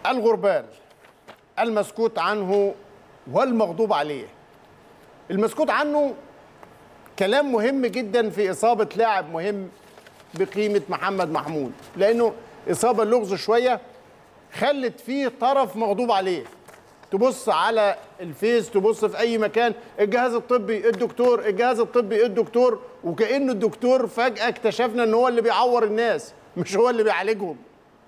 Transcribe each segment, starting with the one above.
الغربال المسكوت عنه والمغضوب عليه المسكوت عنه كلام مهم جدا في إصابة لاعب مهم بقيمة محمد محمود لأنه إصابة لغز شوية خلت فيه طرف مغضوب عليه تبص على الفيس تبص في أي مكان الجهاز الطبي الدكتور الجهاز الطبي الدكتور وكأنه الدكتور فجأة اكتشفنا إن هو اللي بيعور الناس مش هو اللي بيعالجهم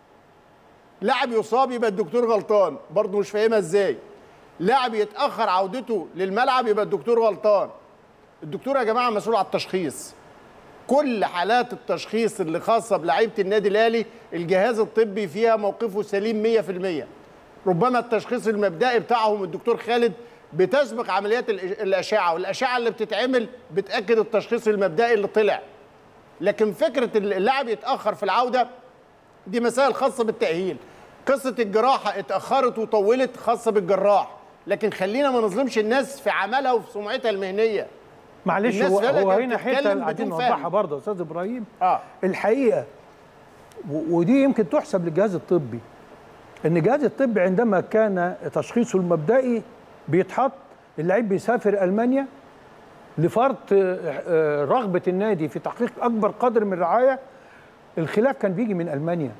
لاعب يصاب يبقى الدكتور غلطان برضه مش فاهمها ازاي لاعب يتاخر عودته للملعب يبقى الدكتور غلطان الدكتور يا جماعه مسؤول على التشخيص كل حالات التشخيص اللي خاصه بلعيبه النادي الاهلي الجهاز الطبي فيها موقفه سليم 100% ربما التشخيص المبدئي بتاعهم الدكتور خالد بتسبق عمليات الإش- الاشعه والاشعه اللي بتتعمل بتاكد التشخيص المبدئي اللي طلع لكن فكره اللاعب يتاخر في العوده دي مسائل خاصه بالتاهيل قصه الجراحه اتاخرت وطولت خاصه بالجراح لكن خلينا ما نظلمش الناس في عملها وفي سمعتها المهنيه معلش الناس هو, فعلا هو كانت هنا بتتكلم حته عايزين بدون فهم. نوضحها برضه يا استاذ ابراهيم اه الحقيقه و- ودي يمكن تحسب للجهاز الطبي ان الجهاز الطبي عندما كان تشخيصه المبدئي بيتحط اللعيب بيسافر المانيا لفرض آه، آه، رغبه النادي في تحقيق اكبر قدر من الرعايه الخلاف كان بيجي من المانيا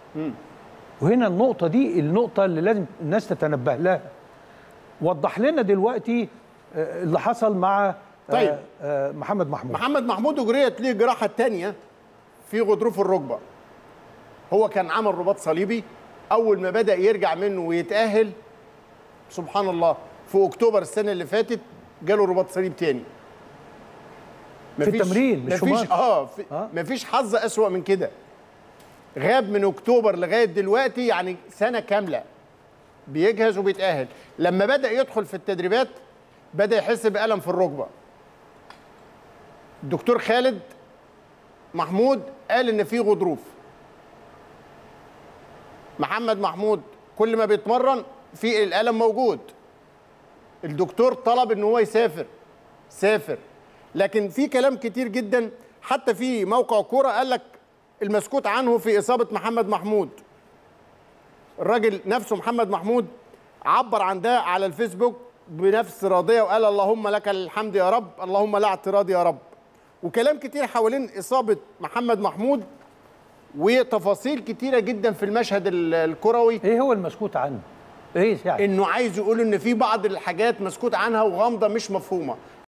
وهنا النقطه دي النقطه اللي لازم الناس تتنبه لها وضح لنا دلوقتي آه، اللي حصل مع آه، طيب. آه، محمد محمود محمد محمود اجريت ليه الجراحه الثانيه في غضروف الركبه هو كان عمل رباط صليبي اول ما بدا يرجع منه ويتاهل سبحان الله في اكتوبر السنه اللي فاتت جاله رباط صليب تاني في التمرين، مش في مفيش ماتش. اه في آه. مفيش حظ اسوأ من كده غاب من اكتوبر لغايه دلوقتي يعني سنه كامله بيجهز وبيتاهل لما بدا يدخل في التدريبات بدا يحس بالم في الركبه الدكتور خالد محمود قال ان في غضروف محمد محمود كل ما بيتمرن في الالم موجود الدكتور طلب ان هو يسافر سافر لكن في كلام كتير جدا حتى في موقع كوره قال لك المسكوت عنه في اصابه محمد محمود الراجل نفسه محمد محمود عبر عن ده على الفيسبوك بنفس راضيه وقال اللهم لك الحمد يا رب اللهم لا اعتراض يا رب وكلام كتير حوالين اصابه محمد محمود وتفاصيل كتيره جدا في المشهد ال- الكروي ايه هو المسكوت عنه؟ ايه يعني؟ انه عايز يقول ان في بعض الحاجات مسكوت عنها وغامضه مش مفهومه